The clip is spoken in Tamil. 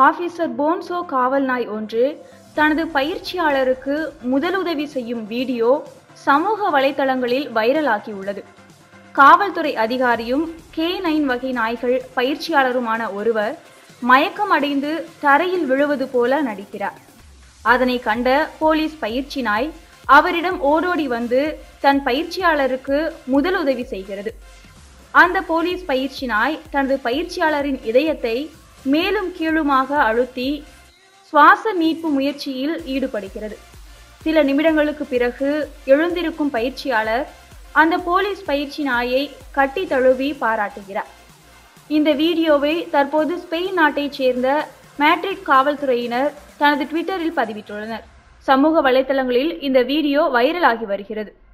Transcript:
ஆபீசர் போன்சோ காவல் நாய் ஒன்று தனது பயிற்சியாளருக்கு முதலுதவி செய்யும் வீடியோ சமூக வலைதளங்களில் வைரலாகியுள்ளது காவல்துறை அதிகாரியும் கே நைன் வகை நாய்கள் பயிற்சியாளருமான ஒருவர் மயக்கம் அடைந்து தரையில் விழுவது போல நடிக்கிறார் அதனை கண்ட போலீஸ் பயிற்சி நாய் அவரிடம் ஓடோடி வந்து தன் பயிற்சியாளருக்கு முதலுதவி செய்கிறது அந்த போலீஸ் பயிற்சி நாய் தனது பயிற்சியாளரின் இதயத்தை மேலும் கீழுமாக அழுத்தி சுவாச மீட்பு முயற்சியில் ஈடுபடுகிறது சில நிமிடங்களுக்கு பிறகு எழுந்திருக்கும் பயிற்சியாளர் அந்த போலீஸ் பயிற்சி நாயை கட்டி தழுவி பாராட்டுகிறார் இந்த வீடியோவை தற்போது ஸ்பெயின் நாட்டைச் சேர்ந்த மேட்ரிட் காவல்துறையினர் தனது ட்விட்டரில் பதிவிட்டுள்ளனர் சமூக வலைதளங்களில் இந்த வீடியோ வைரலாகி வருகிறது